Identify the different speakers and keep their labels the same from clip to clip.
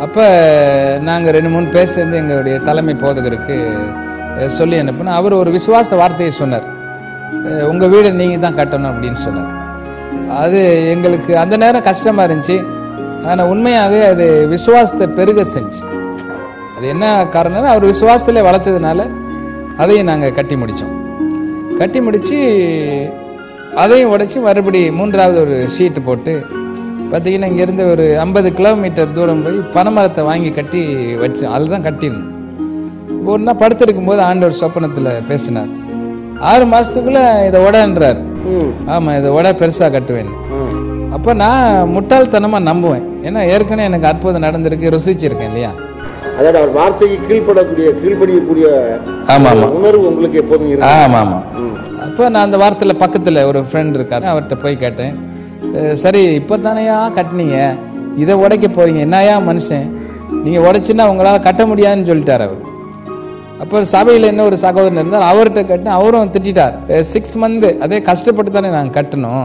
Speaker 1: அப்போ நாங்கள் ரெண்டு மூணு பேர் சேர்ந்து எங்களுடைய தலைமை போதகருக்கு அஹ், சொல்லி அனுப்புனோம் அவர் ஒரு விசுவாச வார்த்தையை சொன்னார் உங்கள் வீடை நீங்கள் தான் கட்டணும் அப்படின்னு சொன்னார் அது எங்களுக்கு அந்த நேரம் கஷ்டமாக இருந்துச்சு ஆனால் உண்மையாக அது விசுவாசத்தை பெருக செஞ்சு அது என்ன காரணம்னா அவர் விசுவாசத்தில் வளர்த்ததுனால அதையும் நாங்கள் கட்டி முடித்தோம் கட்டி முடித்து அதையும் உடைச்சி மறுபடி மூன்றாவது ஒரு ஷீட்டு போட்டு பார்த்தீங்கன்னா இங்கேருந்து ஒரு ஐம்பது கிலோமீட்டர் தூரம் போய் பனைமரத்தை வாங்கி கட்டி வச்சோம் அதில் தான் கட்டிடணும் ஒரு நாள் படுத்திருக்கும் போது ஆண்டவர் சொப்பனத்தில் பேசினார் ஆறு மாதத்துக்குள்ளே இதை உடன்றார்
Speaker 2: ம்
Speaker 1: ஆமாம் இதை உட பெருசாக கட்டுவேன்
Speaker 2: ம்
Speaker 1: அப்போ நான் முட்டாள்தனமாக நம்புவேன் ஏன்னா ஏற்கனவே எனக்கு அற்புதம் நடந்திருக்கு ருசிச்சிருக்கேன் இல்லையா
Speaker 2: அதாவது அவர் வார்த்தைக்கு கீழ்ப்படக்கூடிய கீழ்ப்படியக்கூடிய
Speaker 1: ஆமாம் ஆமாம்
Speaker 2: உணர்வு உங்களுக்கு எப்போதும் இருக்கு
Speaker 1: ஆமாம் ஆமாம் அப்போ நான் அந்த வாரத்தில் பக்கத்தில் ஒரு ஃப்ரெண்ட் இருக்காரு அவர்கிட்ட போய் கேட்டேன் அஹ் சரி இப்போ தானையா கட்டினீங்க இதை உடைக்க போறீங்க என்னையா மனுஷன் நீங்கள் உடைச்சின்னா உங்களால் கட்ட முடியாதுன்னு சொல்லிட்டார் அவர் அப்போ சபையில் என்ன ஒரு சகோதரன் இருந்தார் அவர்கிட்ட கட்டினேன் அவரும் திட்டார் சிக்ஸ் மந்த் அதே கஷ்டப்பட்டு தானே நாங்கள் கட்டணும்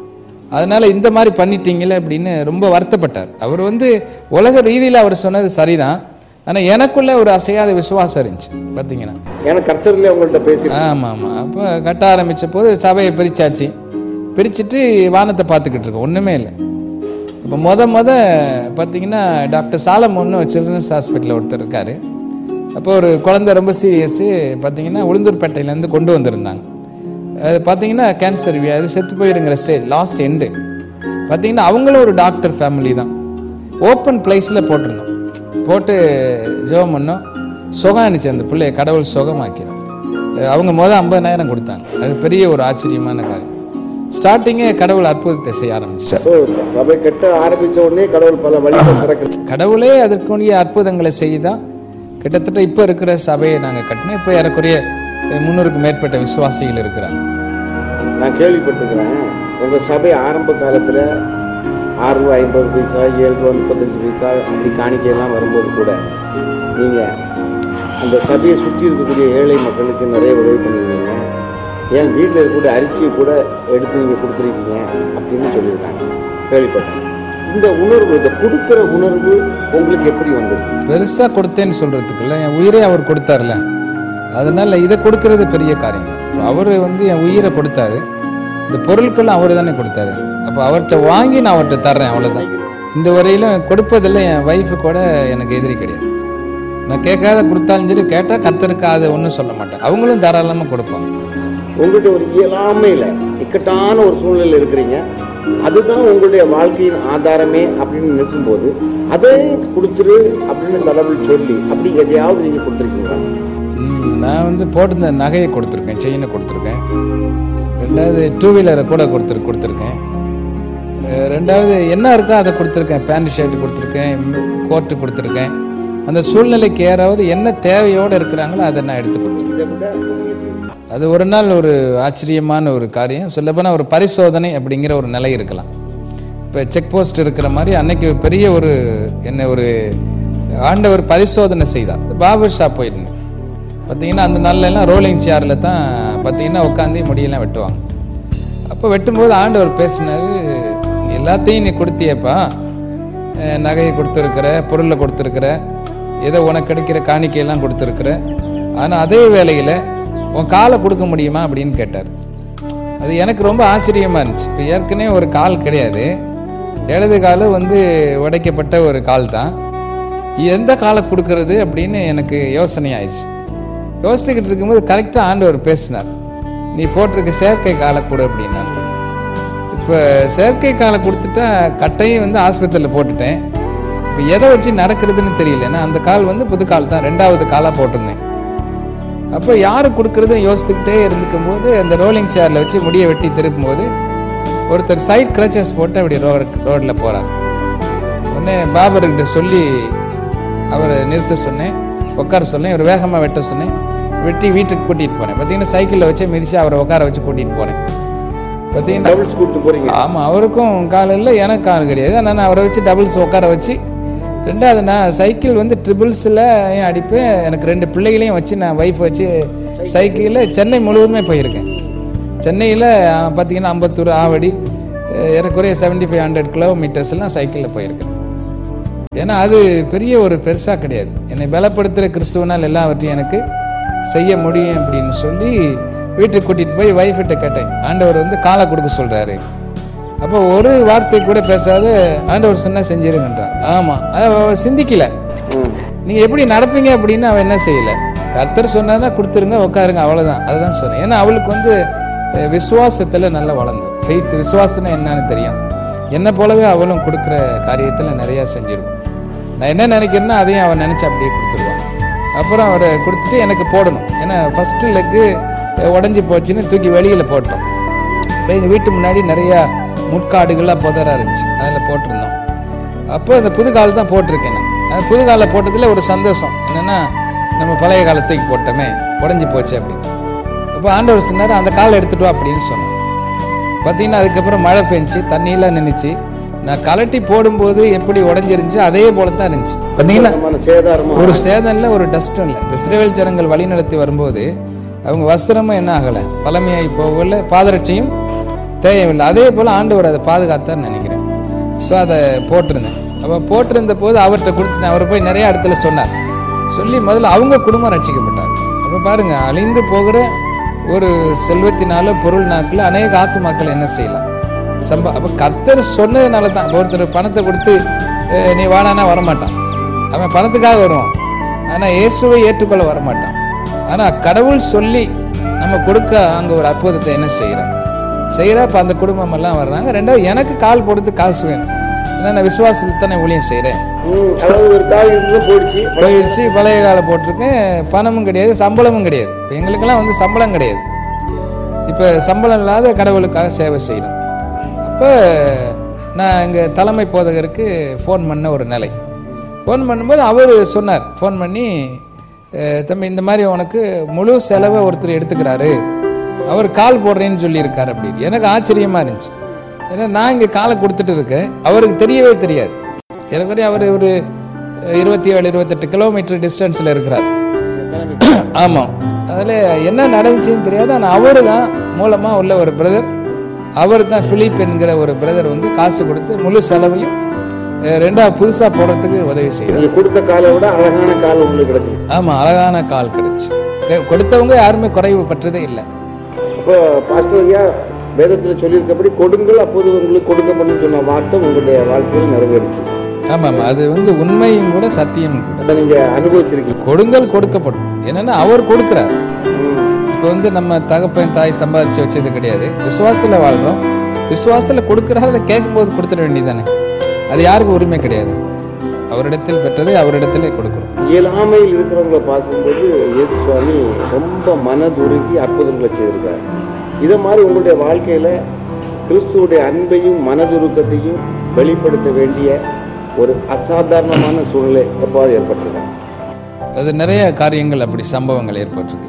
Speaker 1: அதனால இந்த மாதிரி பண்ணிட்டீங்களே அப்படின்னு ரொம்ப வருத்தப்பட்டார் அவர் வந்து உலக ரீதியில் அவர் சொன்னது சரிதான் ஆனால் எனக்குள்ள ஒரு அசையாத விசுவாசம் இருந்துச்சு பார்த்தீங்கன்னா
Speaker 2: ஏன்னா கர்த்தர்ல உங்கள்ட்ட பேசி
Speaker 1: ஆமாம் ஆமாம் அப்போ கட்ட ஆரம்பித்த போது சபையை பிரிச்சாச்சு பிரிச்சுட்டு வானத்தை பார்த்துக்கிட்டு இருக்கோம் ஒன்றுமே இல்லை இப்போ முத முத பார்த்தீங்கன்னா டாக்டர் சாலமோன்னு சில்ட்ரன்ஸ் ஹாஸ்பிட்டலில் ஒருத்தர் இருக்கார் அப்போ ஒரு குழந்தை ரொம்ப சீரியஸு பார்த்தீங்கன்னா உளுந்தூர்பேட்டையிலேருந்து கொண்டு வந்திருந்தாங்க அது பார்த்தீங்கன்னா கேன்சர் அது செத்து போயிருங்கிற ஸ்டேஜ் லாஸ்ட் எண்டு பார்த்தீங்கன்னா அவங்களும் ஒரு டாக்டர் ஃபேமிலி தான் ஓப்பன் பிளேஸில் போட்டிருந்தோம் போட்டு ஜெபம் பண்ணோம் சுகம் அனுச்சு அந்த பிள்ளைய கடவுள் சுகமாக்கிறார் அஹ் அவங்க மொதல் ஐம்பதாயிரம் கொடுத்தாங்க அது பெரிய ஒரு ஆச்சரியமான காரியம் ஸ்டார்டிங்கே கடவுள் அற்புதத்தை செய்ய ஆரம்பிச்சிட்டார்
Speaker 2: ஓ, சபை கட்ட ஆரம்பிச்ச உடனே கடவுள் பல வழிகள் திறக்கிறது
Speaker 1: கடவுளே அதற்குரிய அற்புதங்களை செய்தான் கிட்டத்தட்ட இப்போ இருக்கிற சபையை நாங்கள் கட்டினோம் இப்போ ஏறக்குறைய அஹ், முந்நூறுக்கு மேற்பட்ட விசுவாசிகள் இருக்கிறாங்க
Speaker 2: நான் கேள்விப்பட்டிருக்கிறேன் உங்க சபை ஆரம்ப காலத்துல ஆறு ரூபா ஐம்பது பைசா ஏழு ரூபா முப்பத்தஞ்சு பைசா அப்படி காணிக்கையெல்லாம் வரும்போது கூட நீங்க அந்த சபையை சுற்றி இருக்கக்கூடிய ஏழை மக்களுக்கு நிறைய உதவி பண்ணிருக்கீங்க ஏன் வீட்டில் இருக்கக்கூடிய அரிசியை கூட எடுத்து நீங்கள் கொடுத்துருக்கீங்க அப்படின்னு சொல்லியிருக்காங்க கேள்விப்பட்டேன் இந்த உணர்வு இந்த கொடுக்குற உணர்வு உங்களுக்கு எப்படி வந்தது
Speaker 1: பெருசாக கொடுத்தேன்னு சொல்கிறதுக்குள்ள என் உயிரே அவர் கொடுத்தார்ல அதனால இதை கொடுக்கறது பெரிய காரியம் இப்போ அவர் வந்து என் உயிரை கொடுத்தாரு இந்த பொருட்களும் அவர் தானே கொடுத்தாரு அப்போ அவர்கிட்ட வாங்கி நான் அவர்கிட்ட தர்றேன் அவ்வளோதான் இந்த வரையிலும் கொடுப்பதில் என் ஒய்ஃபு கூட எனக்கு எதிரி கிடையாது நான் கேட்காத கொடுத்தாலும் சரி கேட்டால் கத்தருக்கு அதை ஒன்றும் சொல்ல மாட்டேன் அவங்களும் தாராளமாக கொடுப்பாங்க
Speaker 2: உங்கள்கிட்ட ஒரு இயலாமையில் இக்கட்டான ஒரு சூழ்நிலையில் இருக்கிறீங்க அதுதான் உங்களுடைய வாழ்க்கையின் ஆதாரமே அப்படின்னு நிற்கும்போது அதை கொடுத்துரு அப்படின்னு கடவுள் சொல்லி அப்படி எதையாவது நீங்கள் கொடுத்துருக்கீங்களா
Speaker 1: ம், நான் வந்து போட்டிருந்த நகையை கொடுத்துருக்கேன் செயினை கொடுத்துருக்கேன் ரெண்டாவது டூ வீலரை கூட கொடுத்துரு கொடுத்துருக்கேன் அஹ் ரெண்டாவது என்ன இருக்கோ அதை கொடுத்துருக்கேன் பேண்ட் ஷர்ட் கொடுத்துருக்கேன் கோட்டு கொடுத்துருக்கேன் அந்த சூழ்நிலைக்கு ஏறாவது என்ன தேவையோடு இருக்கிறாங்களோ அதை நான் எடுத்து கொடுத்துருக்கேன்
Speaker 2: இதை விட
Speaker 1: அது ஒரு நாள் ஒரு ஆச்சரியமான ஒரு காரியம் சொல்லப்போனால் ஒரு பரிசோதனை அப்படிங்கிற ஒரு நிலை இருக்கலாம் இப்போ செக் போஸ்ட் இருக்கிற மாதிரி அன்னைக்கு பெரிய ஒரு என்ன ஒரு ஆண்டவர் பரிசோதனை செய்தார் பாபர் ஷாப் போயிருந்தேன் பார்த்தீங்கன்னா அந்த நாள்ல எல்லாம் ரோலிங் சேரில் தான் பார்த்தீங்கன்னா உட்காந்து முடியெல்லாம் வெட்டுவாங்க அப்போ வெட்டும்போது ஆண்டவர் பேசினார் எல்லாத்தையும் நீ கொடுத்தியப்பா அஹ் நகையை கொடுத்துருக்குற பொருளை கொடுத்துருக்குற ஏதோ உனக்கு கிடைக்கிற காணிக்கையெல்லாம் கொடுத்துருக்குற ஆனால் அதே வேளையில் உன் காலை கொடுக்க முடியுமா அப்படின்னு கேட்டார் அது எனக்கு ரொம்ப ஆச்சரியமாக இருந்துச்சு இப்போ ஏற்கனவே ஒரு கால் கிடையாது இடது கால் வந்து உடைக்கப்பட்ட ஒரு கால் தான் எந்த காலை கொடுக்கறது அப்படின்னு எனக்கு யோசனை ஆயிடுச்சு யோசிச்சுக்கிட்டு இருக்கும்போது கரெக்டாக ஆண்டவர் பேசினார் நீ போட்டிருக்க செயற்கை காலை கொடு அப்படின்னார் இப்போ செயற்கை காலை கொடுத்துட்டா கட்டையும் வந்து ஆஸ்பத்திரியில் போட்டுட்டேன் இப்போ எதை வச்சு நடக்கிறதுன்னு தெரியல ஏன்னா அந்த கால் வந்து புது கால் தான் ரெண்டாவது காலாக போட்டிருந்தேன் அப்போ யார் கொடுக்குறதுன்னு யோசித்துக்கிட்டே இருந்துக்கும் போது அந்த ரோலிங் சேரில் வச்சு முடியை வெட்டி திருப்பும்போது ஒருத்தர் சைட் கிரச்சஸ் போட்டு அப்படி ரோடு ரோட்டில் போகிறார் உடனே பாபர்கிட்ட சொல்லி அவரை நிறுத்த சொன்னேன் உட்கார சொன்னேன் இவர் வேகமாக வெட்ட சொன்னேன் வெட்டி வீட்டுக்கு கூட்டிகிட்டு போனேன் பார்த்தீங்கன்னா சைக்கிளில் வச்சு மிதிச்சு அவரை உட்கார வச்சு கூட்டிகிட்டு போனேன் பார்த்தீங்கன்னா
Speaker 2: டபுள்ஸ் கூப்பிட்டு போறீங்க
Speaker 1: ஆமாம் அவருக்கும் கால் இல்லை எனக்கு கால் கிடையாது ஆனால் நான் அவரை வச்சு டபுள்ஸ் உட்கார வச்சு ரெண்டாவது நான் சைக்கிள் வந்து ட்ரிபிள்ஸில் அடிப்பேன் எனக்கு ரெண்டு பிள்ளைகளையும் வச்சு நான் ஒய்ஃப் வச்சு சைக்கிளில் சென்னை முழுவதுமே போயிருக்கேன் சென்னையில் பார்த்தீங்கன்னா அம்பத்தூர் ஆவடி அஹ், ஏறக்குறைய செவன்டி ஃபைவ் ஹண்ட்ரட் கிலோமீட்டர்ஸ்லாம் சைக்கிளில் போயிருக்கேன் ஏன்னா அது பெரிய ஒரு பெருசாக கிடையாது என்னை பலப்படுத்துகிற கிறிஸ்துவனால் எல்லாவற்றையும் எனக்கு செய்ய முடியும் அப்படின்னு சொல்லி வீட்டுக்கு கூட்டிகிட்டு போய் ஒய்ஃபிட்ட கேட்டேன் ஆண்டவர் வந்து காலை கொடுக்க சொல்கிறாரு அப்போ ஒரு வார்த்தை கூட பேசாத ஆண்டவர் சொன்னா செஞ்சிருங்கன்றார் ஆமாம் அவ சிந்திக்கல
Speaker 2: ம்
Speaker 1: நீங்கள் எப்படி நடப்பீங்க அப்படின்னு அவன் என்ன செய்யலை கர்த்தர் சொன்னார்னா கொடுத்துருங்க உட்காருங்க அவ்வளோதான் அதுதான் சொன்னேன் ஏன்னா அவளுக்கு வந்து அஹ், விசுவாசத்துல நல்லா வளர்ந்து ஃபெய்த் விசுவாசம்னா என்னன்னு தெரியும் என்னை போலவே அவளும் கொடுக்குற காரியத்தில் நிறையா செஞ்சிருக்கும் நான் என்ன நினைக்கிறேன்னா அதையும் அவன் நினச்சி அப்படியே கொடுத்துருவான் அப்புறம் அவரை கொடுத்துட்டு எனக்கு போடணும் ஏன்னா ஃபஸ்ட்டு லெக்கு உடஞ்சி போச்சுன்னு தூக்கி வெளியில் போட்டோம் இப்போ எங்கள் வீட்டு முன்னாடி நிறையா முட்காடுகள்லாம் புதரா இருந்துச்சு அதில் போட்டிருந்தோம் அப்போ அந்த புது கால் தான் போட்டிருக்கேன் நான் அது புது காலில் போட்டதில் ஒரு சந்தோஷம் என்னென்னா நம்ம பழைய காலத்துக்கு போட்டோமே உடஞ்சி போச்சு அப்படின்னு அப்போ ஆண்டவர் சொன்னார் அந்த காலை எடுத்துட்டு வா அப்படின்னு சொன்னோம் பார்த்தீங்கன்னா அதுக்கப்புறம் மழை பெஞ்சுச்சு தண்ணியெல்லாம் நின்றுச்சு நான் கலட்டி போடும்போது எப்படி உடஞ்சிருந்துச்சு அதே போல தான் இருந்துச்சு பார்த்தீங்கன்னா
Speaker 2: விதமான சேதாரமா
Speaker 1: ஒரு சேதம் இல்லை ஒரு டஸ்ட்டும் இல்லை இஸ்ரேல் ஜனங்கள் வழி நடத்தி வரும்போது அவங்க வஸ்திரமும் என்ன ஆகலை பழமையாகி போகல பாதரட்சியும் தேவையில்லை அதே போல் ஆண்டவர் அதை பாதுகாத்தான்னு நினைக்கிறேன் ஸோ அதை போட்டிருந்தேன் அப்போ போட்டிருந்த போது அவர்கிட்ட கொடுத்துட்டேன் அவர் போய் நிறைய இடத்துல சொன்னார் சொல்லி முதல்ல அவங்க குடும்பம் ரட்சிக்கப்பட்டார் அப்போ பாருங்க அழிந்து போகிற ஒரு செல்வத்தினால பொருள் நாக்கில் அநேக ஆத்துமாக்கள் என்ன செய்யலாம் சம்பா அப்போ கர்த்தர் சொன்னதுனால தான் இப்போ ஒருத்தர் பணத்தை கொடுத்து "அஹ், நீ வாடானா வரமாட்டான் அவன் பணத்துக்காக வருவான் ஆனால் இயேசுவை ஏற்றுக்கொள்ள வரமாட்டான் ஆனால் கடவுள் சொல்லி நம்ம கொடுக்க அங்கே ஒரு அற்புதத்தை என்ன செய்கிறார் செய்கிறா இப்போ அந்த குடும்பம் எல்லாம் வர்றாங்க ரெண்டாவது எனக்கு கால் போடுறது காசு வேணும் ஏன்னா நான் விசுவாசத்தில் தானே ஊழியம் செய்கிறேன்
Speaker 2: ம், அதாவது ஒரு கால் இருந்து போயிடுச்சு
Speaker 1: போயிடுச்சு பழைய காலை போட்டிருக்கேன் பணமும் கிடையாது சம்பளமும் கிடையாது இப்போ எங்களுக்கெல்லாம் வந்து சம்பளம் கிடையாது இப்போ சம்பளம் இல்லாத கடவுளுக்காக சேவை செய்யணும் அப்போ நான் எங்கள் தலைமை போதகருக்கு ஃபோன் பண்ண ஒரு நிலை ஃபோன் பண்ணும்போது அவர் சொன்னார் ஃபோன் பண்ணி "அஹ், தம்பி இந்த மாதிரி உனக்கு முழு செலவை ஒருத்தர் எடுத்துக்கிறாரு அவர் கால் போடுறேன்னு சொல்லியிருக்காரு அப்படின்னு எனக்கு ஆச்சரியமாக இருந்துச்சு ஏன்னா நான் இங்கே காலை கொடுத்துட்டு இருக்கேன் அவருக்கு தெரியவே தெரியாது எனக்கு அவர் ஒரு இருபத்தி ஏழு இருபத்தெட்டு கிலோமீட்டர் டிஸ்டன்ஸில் இருக்கிறார் ஆமாம் அதில் என்ன நடந்துச்சுன்னு தெரியாது ஆனால் அவரு தான் மூலமாக உள்ள ஒரு பிரதர் அவர் தான் பிலிப் என்கிற ஒரு பிரதர் வந்து காசு கொடுத்து முழு செலவையும் அஹ், ரெண்டாவது புதுசாக போடுறதுக்கு உதவி செய்தார்
Speaker 2: நீங்க கொடுத்த காலை விட அழகான கால் உங்களுக்கு கிடைச்சது
Speaker 1: ஆமாம் அழகான கால் கிடைச்சு கெ- கொடுத்தவங்க யாருமே குறைவு பற்றதே இல்லை
Speaker 2: அப்போ பாஸ்டர் ஐயா வேதத்துல சொல்லியிருக்கபடி கொடுங்கள் அப்போது உங்களுக்கு கொடுக்கப்படும் சொன்ன வார்த்தை உங்களுடைய வாழ்க்கையில் நிறைவேறுச்சு
Speaker 1: ஆமாம் ஆமாம் அது வந்து உண்மையும் கூட சத்தியமும் கூட
Speaker 2: அதை நீங்க அனுபவிச்சிருக்கீங்க
Speaker 1: கொடுங்கள் கொடுக்கப்படும் என்னன்னா அவர் கொடுக்குறார்
Speaker 2: ம்.
Speaker 1: இப்போ வந்து நம்ம தகப்பன் தாய் சம்பாதிச்சு வச்சது கிடையாது விசுவாசத்தில் வாழ்கிறோம் விசுவாசத்தில் கொடுக்குறாரு அதை கேட்கும்போது கொடுத்துட வேண்டியதானே அது யாருக்கும் உரிமை கிடையாது அவரிடத்தில் பெற்றதை அவரிடத்திலே கொடுக்குறோம்
Speaker 2: இயலாமையில் இருக்கிறவங்களை பார்க்கும்போது இயேசு சுவாமி ரொம்ப மனதுருகி அற்புதங்களை செய்திருக்காரு இதை மாதிரி உங்களுடைய வாழ்க்கையில கிறிஸ்துவுடைய அன்பையும் மனதுருக்கத்தையும் வெளிப்படுத்த வேண்டிய ஒரு அசாதாரணமான சூழ்நிலை எப்பாவது ஏற்பட்டிருக்காங்க
Speaker 1: அது நிறைய காரியங்கள் அப்படி சம்பவங்கள் ஏற்பட்டிருக்கு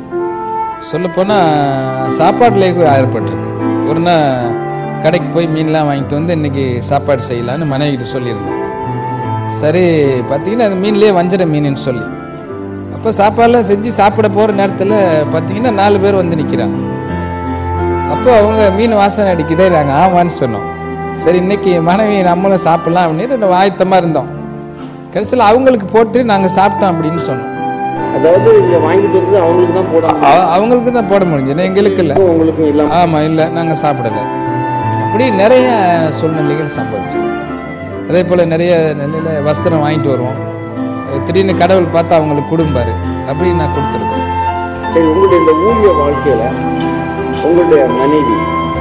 Speaker 1: சொல்லப்போனால் சாப்பாட்டில் ஏற்பட்டிருக்கு ஒரு நாள் கடைக்கு போய் மீன்லாம் வாங்கிட்டு வந்து இன்னைக்கு சாப்பாடு செய்யலான்னு மனைவிட்டு சொல்லியிருந்தேன் சரி பார்த்தீங்கன்னா அது மீன்லேயே வஞ்சர மீனுன்னு சொல்லி அப்போ சாப்பாடுலாம் செஞ்சு சாப்பிட போகிற நேரத்தில் பார்த்தீங்கன்னா நாலு பேர் வந்து நிற்கிறாங்க அப்போ அவங்க மீன் வாசனை அடிக்குதே நாங்கள் ஆமான்னு சொன்னோம் சரி இன்னைக்கு மனைவி நம்மளும் சாப்பிடலாம் அப்படின்னு ஆயத்தமாக இருந்தோம் கடைசியில் அவங்களுக்கு போட்டு நாங்கள் சாப்பிட்டோம் அப்படின்னு சொன்னோம்
Speaker 2: அதாவது இங்க வாங்கிட்டு வந்து அவங்களுக்கு தான் போடணும்
Speaker 1: அ- அவங்களுக்கு தான் போட முடிஞ்சது எங்களுக்கு இல்லை
Speaker 2: உங்களுக்கும் இல்லாம
Speaker 1: ஆமாம் இல்லை நாங்கள் சாப்பிடல அப்படி நிறைய சூழ்நிலைகள் சம்பவிச்சு அதே போல் நிறைய நிலையில் வஸ்திரம் வாங்கிட்டு வருவோம் திடீர்னு கடவுள் பார்த்தா அவங்களுக்கு கொடும்பாரு அப்படி நான் கொடுத்துருக்கேன்
Speaker 2: சரி உங்களுடைய இந்த ஊழிய வாழ்க்கையில உங்களுடைய மனைவி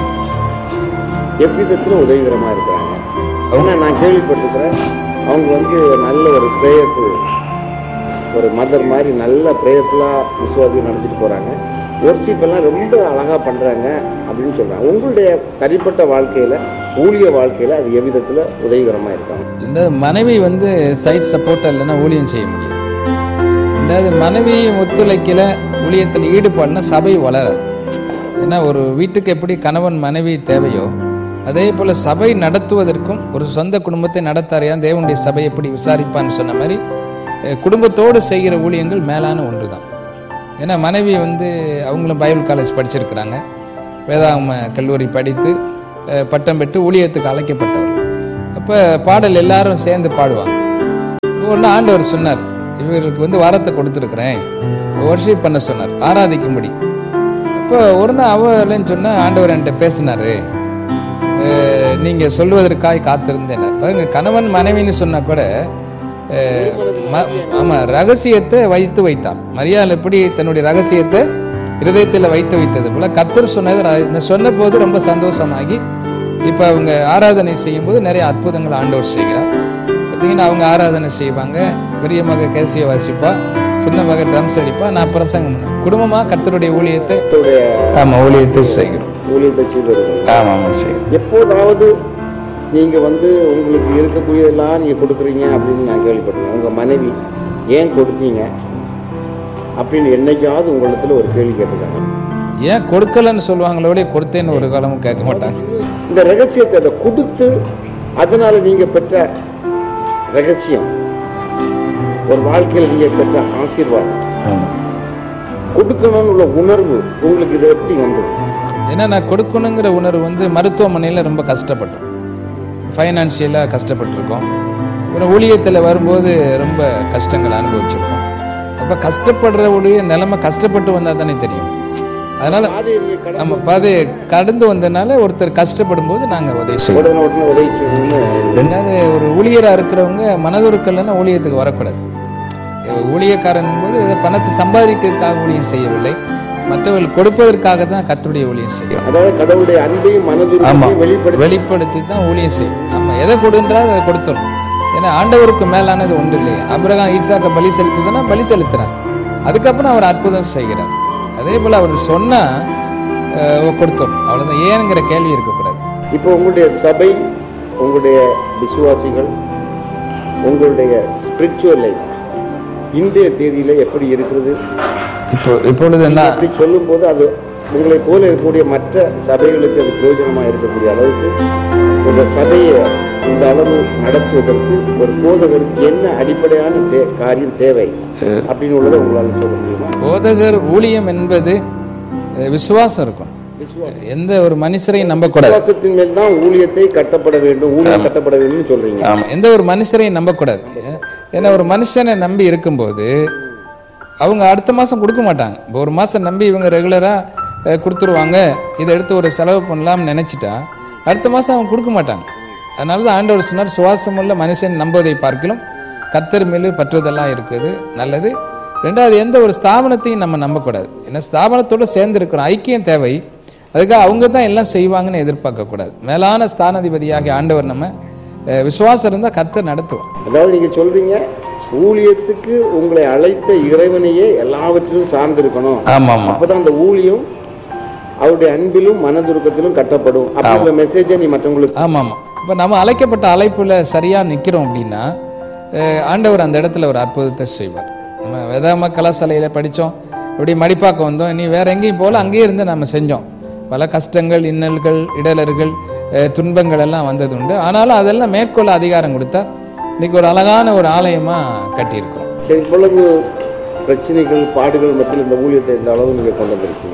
Speaker 2: எவ்விதத்துல உதவிகரமா இருக்கிறாங்க ஏன்னா நான் கேள்விப்பட்டிருக்கிறேன் அவங்க வந்து நல்ல ஒரு பிரேயர்ஃபுல் ஒரு மதர் மாதிரி நல்ல பிரேயர்ஃபுல்லாக விசுவாசி நடத்திட்டு போகிறாங்க ஒர்ஷிப் எல்லாம் ரொம்ப அழகாக பண்ணுறாங்க அப்படின்னு சொல்கிறாங்க உங்களுடைய தனிப்பட்ட வாழ்க்கையில் ஊழிய வாழ்க்கையில் அது எவ்விதத்தில் உதவிகரமாக இருக்காங்க
Speaker 1: இந்த மனைவி வந்து சைட் சப்போர்ட்டாக இல்லைன்னா ஊழியம் செய்ய முடியாது ரெண்டாவது மனைவி ஒத்துழைக்கல ஊழியத்தில் ஈடுபாடுனா சபை வளராது ஏன்னா ஒரு வீட்டுக்கு எப்படி கணவன் மனைவி தேவையோ அதே போல் சபை நடத்துவதற்கும் ஒரு சொந்த குடும்பத்தை நடத்தாரையா தேவனுடைய சபை எப்படி விசாரிப்பான்னு சொன்ன மாதிரி அஹ், குடும்பத்தோடு செய்கிற ஊழியங்கள் மேலான ஒன்று தான் ஏன்னா மனைவி வந்து அவங்களும் பைபிள் காலேஜ் படிச்சிருக்கிறாங்க வேதாகம கல்லூரி படித்து அஹ், பட்டம் பெற்று ஊழியத்துக்கு அழைக்கப்பட்டவர் அப்போ பாடல் எல்லாரும் சேர்ந்து பாடுவாங்க ஒன்று ஆண்டவர் சொன்னார் இவருக்கு வந்து வாரத்தை கொடுத்துருக்குறேன் ஒர்ஷிப் பண்ண சொன்னார் ஆராதிக்கும்படி இப்போ ஒரு நாள் அவளன்னு சொன்ன ஆண்டவர் என்கிட்ட பேசினாரு அஹ், நீங்க சொல்வதற்காய் காத்திருந்தேன் பாருங்க கணவன் மனைவின்னு சொன்னா கூட அஹ், ம- ஆமா ரகசியத்தை வைத்து வைத்தார் மரியாள் எப்படி தன்னுடைய ரகசியத்தை இருதயத்தில் வைத்து வைத்தது போல கத்தர் சொன்னது ர- இந்த சொன்ன போது ரொம்ப சந்தோஷமாகி இப்போ அவங்க ஆராதனை செய்யும்போது நிறைய அற்புதங்கள் ஆண்டவர் செய்கிறார் பார்த்தீங்கன்னா அவங்க ஆராதனை செய்வாங்க பெரிய மக கேசிய வாசிப்பா சின்ன மக ட்ரம்ஸ் அடிப்பா நான் பிரசங்கம் பண்ணுவேன் குடும்பமாக கர்த்தருடைய ஊழியத்தை
Speaker 2: கர்த்தருடைய
Speaker 1: ஆமாம் ஊழியத்தை செய்கிறோம்
Speaker 2: ஊழியத்தை செய்து வருகிறீங்க
Speaker 1: ஆமாம் ஆமாம் செய்கிறோம்
Speaker 2: எப்போதாவது நீங்க வந்து உங்களுக்கு இருக்கக்கூடியதெல்லாம் நீங்க கொடுக்குறீங்க அப்படின்னு நான் கேள்விப்பட்டேன் உங்க மனைவி ஏன் கொடுத்தீங்க அப்படின்னு என்னைக்காவது உங்களிடத்துல ஒரு கேள்வி கேட்டிருக்காங்க
Speaker 1: ஏன் கொடுக்கலன்னு சொல்லுவாங்களோட கொடுத்தேன்னு ஒரு காலமும் கேட்க மாட்டாங்க
Speaker 2: இந்த ரகசியத்தை அதை கொடுத்து அதனால நீங்க பெற்ற ரகசியம் ஒரு வாழ்க்கையில் நீங்க பெற்ற ஆசீர்வாதம் கொடுக்கணும்னு உள்ள உணர்வு உங்களுக்கு இது எப்படி வந்தது
Speaker 1: ஏன்னா நான் கொடுக்கணுங்கிற உணர்வு வந்து மருத்துவமனையில் ரொம்ப கஷ்டப்பட்டோம் ஃபைனான்சியலாக கஷ்டப்பட்டிருக்கோம் அப்புறம் ஊழியத்தில் வரும்போது ரொம்ப கஷ்டங்களை அனுபவிச்சிருக்கோம் அப்போ கஷ்டப்படுறவுடைய நிலைமை கஷ்டப்பட்டு வந்தால் தானே தெரியும் அதனால்
Speaker 2: பாதையை நீங்க கடந்து
Speaker 1: நம்ம பாதை கடந்து வந்தனால ஒருத்தர் கஷ்டப்படும் போது நாங்கள் உதவி செய்வோம்
Speaker 2: உடனே உடனே உதவி செய்யணும்னு
Speaker 1: ரெண்டாவது ஒரு ஊழியராக இருக்கிறவங்க மனதுருக்கல்னா ஊழியத்துக்கு வரக்கூடாது ஊழியக்காரன் போது இதை பணத்தை சம்பாதிக்கிறதுக்காக ஊழியம் செய்யவில்லை மற்றவர்கள் கொடுப்பதற்காக தான் கத்துடைய ஊழியம் செய்யும்
Speaker 2: அதாவது கடவுளுடைய அன்பையும்
Speaker 1: ஆமா
Speaker 2: மனதுரையும் வெளிப்படுத்தி
Speaker 1: வெளிப்படுத்தி தான் ஊழியம் செய்யும் நம்ம எதை கொடுன்றா அதை கொடுத்துரும் ஏன்னா ஆண்டவருக்கு மேலானது ஒன்று இல்லையா அபிரகாம் ஈசாக்க பலி செலுத்துதுன்னா பலி செலுத்துறார் அதுக்கப்புறம் அவர் அற்புதம் செய்கிறார் அதே போல் அவர் சொன்னா அஹ், கொடுத்துரும் அவ்வளோதான் ஏனுங்கிற கேள்வி இருக்கக்கூடாது
Speaker 2: இப்போ உங்களுடைய சபை உங்களுடைய விசுவாசிகள் உங்களுடைய ஸ்பிரிச்சுவல் லைஃப் இன்றைய தேதியில எப்படி இருக்கிறது
Speaker 1: இப்போ இப்பொழுது என்ன
Speaker 2: அப்படி சொல்லும்போது அது உங்களை போல இருக்கக்கூடிய மற்ற சபைகளுக்கு அது பிரயோஜனமா இருக்கக்கூடிய அளவுக்கு உங்க சபையை இந்த அளவு நடத்துவதற்கு ஒரு போதகருக்கு என்ன அடிப்படையான தே காரியம் தேவை அப்படின்னு உள்ளதை உங்களால் சொல்ல முடியுமா
Speaker 1: போதகர் ஊழியம் என்பது அஹ், விசுவாசம் இருக்கும்
Speaker 2: விசுவாசம்
Speaker 1: எந்த ஒரு மனுஷரையும் நம்பக்கூடாது
Speaker 2: விசுவாசத்தின் மேல் தான் ஊழியத்தை கட்டப்பட வேண்டும் ஊழியம் கட்டப்பட வேண்டும்னு சொல்றீங்க
Speaker 1: ஆமா எந்த ஒரு மனுஷரையும் நம்பக்கூடாது ஏன்னா ஒரு மனுஷனை நம்பி இருக்கும்போது அவங்க அடுத்த மாதம் கொடுக்க மாட்டாங்க இப்போ ஒரு மாதம் நம்பி இவங்க ரெகுலராக கொடுத்துருவாங்க இதை எடுத்து ஒரு செலவு பண்ணலாம்னு நினச்சிட்டா அடுத்த மாதம் அவங்க கொடுக்க மாட்டாங்க அதனால தான் ஆண்டவர் சொன்னார் சுவாசமுள்ள மனுஷன் நம்புவதை பார்க்கலாம் கர்த்தர் மேலு பற்றுவதெல்லாம் இருக்குது நல்லது ரெண்டாவது எந்த ஒரு ஸ்தாபனத்தையும் நம்ம நம்பக்கூடாது ஏன்னா ஸ்தாபனத்தோடு சேர்ந்து இருக்கிறோம் ஐக்கியம் தேவை அதுக்காக அவங்க தான் எல்லாம் செய்வாங்கன்னு எதிர்பார்க்கக்கூடாது மேலான ஸ்தானாதிபதியாகிய ஆண்டவர் நம்ம அஹ், விசுவாசம் இருந்தால் கர்த்தர் நடத்துவோம்
Speaker 2: அதாவது நீங்க சொல்றீங்க ஊழியத்துக்கு உங்களை அழைத்த இறைவனையே எல்லாவற்றிலும் சார்ந்திருக்கணும்
Speaker 1: ஆமாம் ஆமாம்
Speaker 2: அப்பதான் அந்த ஊழியம் அவருடைய அன்பிலும் மனதுருக்கத்திலும் கட்டப்படும் அப்படிங்கிற மெசேஜை நீ மற்றவங்களுக்கு
Speaker 1: ஆமாம் ஆமாம் இப்போ நம்ம அழைக்கப்பட்ட அழைப்பில் சரியாக நிற்கிறோம் அப்படின்னா அஹ், ஆண்டவர் அந்த இடத்துல ஒரு அற்புதத்தை செய்வார் நம்ம வேதாம கலாசாலையில் படித்தோம் இப்படி மடிப்பாக்க வந்தோம் இனி வேற எங்கேயும் போல அங்கேயே இருந்து நம்ம செஞ்சோம் பல கஷ்டங்கள் இன்னல்கள் இடலர்கள் அஹ், துன்பங்கள் எல்லாம் வந்தது உண்டு ஆனாலும் அதெல்லாம் மேற்கொள்ள அதிகாரம் கொடுத்தார் இன்னைக்கு ஒரு அழகான ஒரு ஆலயமாக கட்டியிருக்கிறோம்
Speaker 2: சரி இவ்வளவு பிரச்சனைகள் பாடுகள் மத்தியில் இந்த ஊழியத்தை இந்த அளவு நீங்க கொண்டு வந்திருக்கீங்க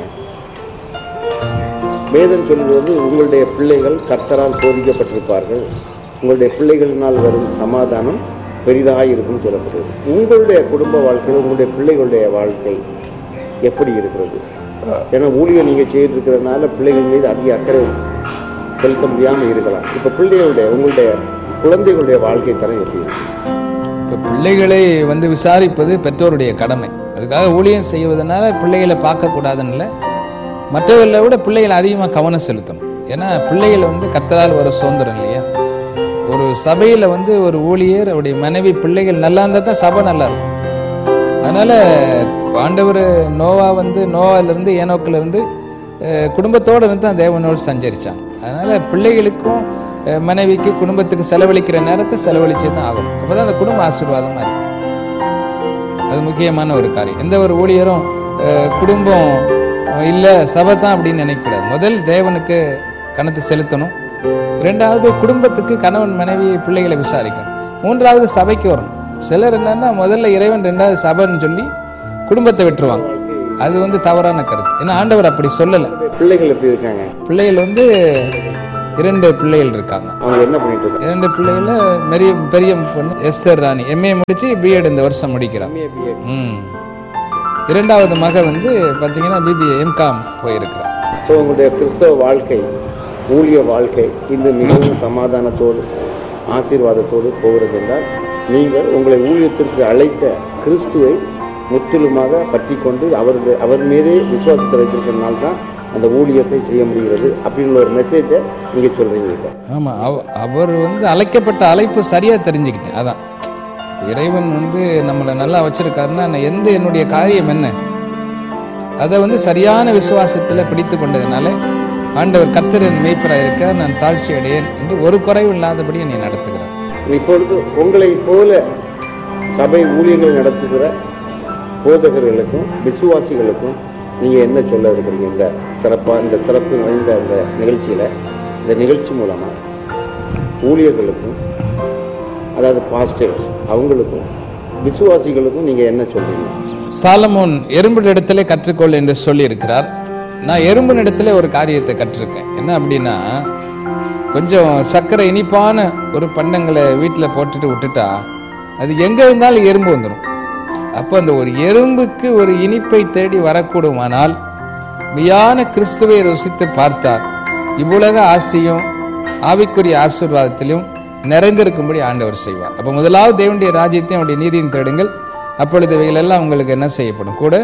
Speaker 2: வேதம் சொல்வது உங்களுடைய பிள்ளைகள் கர்த்தரால் போதிக்கப்பட்டிருப்பார்கள் உங்களுடைய பிள்ளைகளினால் வரும் சமாதானம் பெரிதாக இருக்கும்னு சொல்லப்படுது உங்களுடைய குடும்ப வாழ்க்கையில் உங்களுடைய பிள்ளைகளுடைய வாழ்க்கை எப்படி இருக்கிறது ஏன்னா ஊழியம் நீங்கள் செய்துட்டு இருக்கிறதுனால பிள்ளைகள் மீது அதிக அக்கறை செலுத்த முடியாமல் இருக்கலாம் இப்போ பிள்ளைகளுடைய உங்களுடைய குழந்தைகளுடைய வாழ்க்கை தரம் எப்படி இருக்கு
Speaker 1: இப்போ பிள்ளைகளை வந்து விசாரிப்பது பெற்றோருடைய கடமை அதுக்காக ஊழியம் செய்வதனால பிள்ளைகளை பார்க்கக்கூடாதுன்னு இல்லை மற்றவர்களை விட பிள்ளைகளை அதிகமாக கவனம் செலுத்தணும் ஏன்னா பிள்ளைகள் வந்து கத்தரால் வர சுதந்திரம் இல்லையா ஒரு சபையில் வந்து ஒரு ஊழியர் அவருடைய மனைவி பிள்ளைகள் நல்லா இருந்தால் தான் சபை நல்லா இருக்கும் அதனால் ஆண்டவர் நோவா வந்து நோவாலேருந்து ஏனோக்கிலேருந்து குடும்பத்தோடு இருந்து தான் தேவனோடு சஞ்சரித்தான் அதனால் பிள்ளைகளுக்கும் அஹ், மனைவிக்கு குடும்பத்துக்கு செலவழிக்கிற நேரத்தை செலவழிச்சே தான் ஆகும் அப்போ தான் அந்த குடும்ப ஆசீர்வாதமாக இருக்கும் அது முக்கியமான ஒரு காரியம் எந்த ஒரு ஊழியரும் அஹ், குடும்பம் இல்லை சபை தான் அப்படின்னு நினைக்கக்கூடாது முதல் தேவனுக்கு கணத்தை செலுத்தணும் ரெண்டாவது குடும்பத்துக்கு கணவன் மனைவி பிள்ளைகளை விசாரிக்கணும் மூன்றாவது சபைக்கு வரணும் சிலர் என்னன்னா முதல்ல இறைவன் ரெண்டாவது சபைன்னு சொல்லி குடும்பத்தை விட்டுருவாங்க அது வந்து தவறான கருத்து ஏன்னா ஆண்டவர் அப்படி சொல்லலை
Speaker 2: பிள்ளைகள் எப்படி இருக்காங்க
Speaker 1: பிள்ளைகள் வந்து இரண்டு பிள்ளைகள் இருக்காங்க
Speaker 2: அவங்க என்ன பண்ணிட்டு இருக்காங்க
Speaker 1: இரண்டு பிள்ளைகள பெரிய பெரிய பொண்ணு எஸ்தர் ராணி எம்ஏ முடிச்சு பிஎட் இந்த வருஷம் முடிக்கிறான் ம் இரண்டாவது மக வந்து பார்த்தீங்கன்னா பிபிஏ எம்காம் போயிருக்கிறான்
Speaker 2: ஸோ உங்களுடைய கிறிஸ்தவ வாழ்க்கை ஊழிய வாழ்க்கை இந்த மிகவும் சமாதானத்தோடு ஆசீர்வாதத்தோடு போகிறது என்றால் நீங்கள் உங்களை ஊழியத்திற்கு அழைத்த கிறிஸ்துவை முற்றிலுமாக பற்றி கொண்டு அவர் அவர் மீதே விசுவாசத்தை வைத்திருக்கிறதுனால தான் அந்த ஊழியத்தை செய்ய முடிகிறது அப்படின்னு ஒரு மெசேஜை நீங்கள் சொல்கிறீங்க இப்போ
Speaker 1: ஆமாம் அவ அவர் வந்து அழைக்கப்பட்ட அழைப்பு சரியாக தெரிஞ்சுக்கிட்டேன் அதான் இறைவன் வந்து நம்மளை நல்லா வச்சிருக்காருன்னா நான் எந்த என்னுடைய காரியம் என்ன அதை வந்து சரியான விசுவாசத்தில் பிடித்து கொண்டதுனால ஆண்டவர் கர்த்தரின் மேய்ப்பராக இருக்க நான் தாழ்ச்சி அடையேன் என்று ஒரு குறைவு இல்லாதபடி என்னை நடத்துகிறார்
Speaker 2: இப்பொழுது உங்களை போல சபை ஊழியர்கள் நடத்துகிற போதகர்களுக்கும் விசுவாசிகளுக்கும் நீங்கள் என்ன சொல்ல இருக்கிறீங்க இந்த சிறப்பாக இந்த சிறப்பு நிறைந்த இந்த நிகழ்ச்சியில் இந்த நிகழ்ச்சி மூலமாக ஊழியர்களுக்கும் அதாவது பாஸ்டர்ஸ் அவங்களுக்கும் விசுவாசிகளுக்கும் நீங்கள் என்ன சொல்றீங்க
Speaker 1: சாலமோன் எறும்பினிடத்திலே கற்றுக்கொள் என்று சொல்லியிருக்கிறார் நான் எறும்பினிடத்திலே ஒரு காரியத்தை கற்றிருக்கேன் என்ன அப்படின்னா கொஞ்சம் சர்க்கரை இனிப்பான ஒரு பண்டங்களை வீட்டில் போட்டுட்டு விட்டுட்டா அது எங்கே இருந்தாலும் எறும்பு வந்துடும் அப்போ அந்த ஒரு எறும்புக்கு ஒரு இனிப்பை தேடி வரக்கூடுமானால் மெய்யான கிறிஸ்துவை ருசித்து பார்த்தார் இவ்வுலக ஆசையும் ஆவிக்குரிய ஆசீர்வாதத்திலும் நிறைந்திருக்கும்படி ஆண்டவர் செய்வார் அப்போ முதலாவது தேவனுடைய ராஜ்யத்தையும் அவருடைய நீதியும் தேடுங்கள் அப்பொழுது இவைகளெல்லாம் உங்களுக்கு என்ன செய்யப்படும் கூட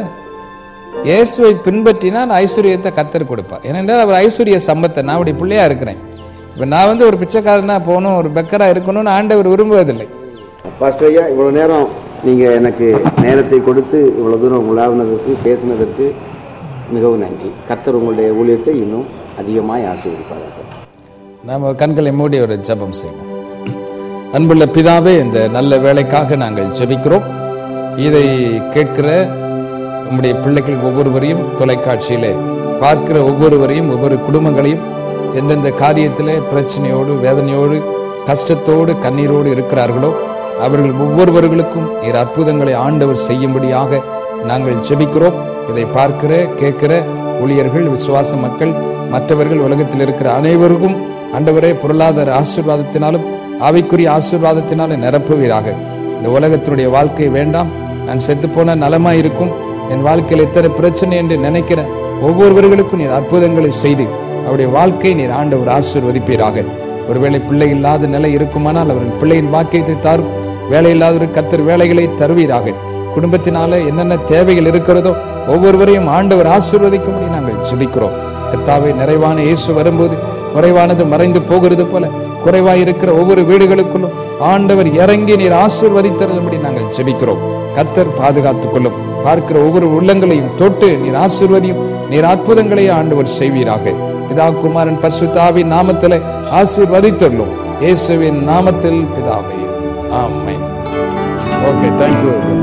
Speaker 1: இயேசுவை பின்பற்றினால் ஐஸ்வர்யத்தை கத்தர் கொடுப்பார் ஏனென்றால் அவர் ஐஸ்வர்ய சம்பத்தை நான் அப்படி பிள்ளையா இருக்கிறேன் இப்போ நான் வந்து ஒரு பிச்சைக்காரனா போகணும் ஒரு பெக்கரா இருக்கணும்னு ஆண்டவர் விரும்புவதில்லை
Speaker 2: பாஸ்டர் ஐயா இவ்வளோ நேரம் நீங்கள் எனக்கு நேரத்தை கொடுத்து இவ்வளோ தூரம் உலாவினதற்கு பேசினதற்கு மிகவும் நன்றி கர்த்தர் உங்களுடைய ஊழியத்தை இன்னும் அதிகமாய் ஆசீர்வதிப்பார்கள்
Speaker 1: நாம் கண்களை மூடி ஒரு ஜெபம் செய்வோம் அன்புள்ள பிதாவே இந்த நல்ல வேலைக்காக நாங்கள் ஜெபிக்கிறோம் இதை கேட்கிற உம்முடைய பிள்ளைகள் ஒவ்வொருவரையும் தொலைக்காட்சியிலே பார்க்கிற ஒவ்வொருவரையும் ஒவ்வொரு குடும்பங்களையும் எந்தெந்த காரியத்திலே பிரச்சனையோடு வேதனையோடு கஷ்டத்தோடு கண்ணீரோடு இருக்கிறார்களோ அவர்கள் ஒவ்வொருவர்களுக்கும் நீர் அற்புதங்களை ஆண்டவர் செய்யும்படியாக நாங்கள் ஜெபிக்கிறோம் இதை பார்க்கிற கேட்கிற ஊழியர்கள் விசுவாச மக்கள் மற்றவர்கள் உலகத்தில் இருக்கிற அனைவருக்கும் ஆண்டவரே பொருளாதார ஆசீர்வாதத்தினாலும் ஆவிக்குரிய ஆசீர்வாதத்தினாலும் நிரப்புவீராக இந்த உலகத்தினுடைய வாழ்க்கை வேண்டாம் நான் செத்துப்போன நலமா இருக்கும் என் வாழ்க்கையில் எத்தனை பிரச்சனை என்று நினைக்கிற ஒவ்வொருவர்களுக்கும் நீர் அற்புதங்களை செய்து அவருடைய வாழ்க்கை நீர் ஆண்டவர் ஆசீர்வதிப்பீராக ஒருவேளை பிள்ளை இல்லாத நிலை இருக்குமானால் அவர்கள் பிள்ளையின் வாக்கியத்தை தாரும் வேலை இல்லாத கத்தர் வேலைகளை தருவீராக குடும்பத்தினால என்னென்ன தேவைகள் இருக்கிறதோ ஒவ்வொருவரையும் ஆண்டவர் ஆசீர்வதிக்கும்படி நாங்கள் ஜெபிக்கிறோம் கர்த்தாவே நிறைவான இயேசு வரும்போது குறைவானது மறைந்து போகிறது போல குறைவாய் இருக்கிற ஒவ்வொரு வீடுகளுக்குள்ளும் ஆண்டவர் இறங்கி நீர் ஆசீர்வதித்தருளும்படி நாங்கள் ஜெபிக்கிறோம் கத்தர் பாதுகாத்துக் கொள்ளும் பார்க்கிற ஒவ்வொரு உள்ளங்களையும் தொட்டு நீர் ஆசீர்வதியும் நீர் அற்புதங்களை ஆண்டவர் செய்வீராக பிதா குமாரன் பரிசுத்தாவின் நாமத்திலே ஆசீர்வதித்துள்ளோம் இயேசுவின் நாமத்தில் பிதாவே ஆமென் ஓகே தேங்க்யூ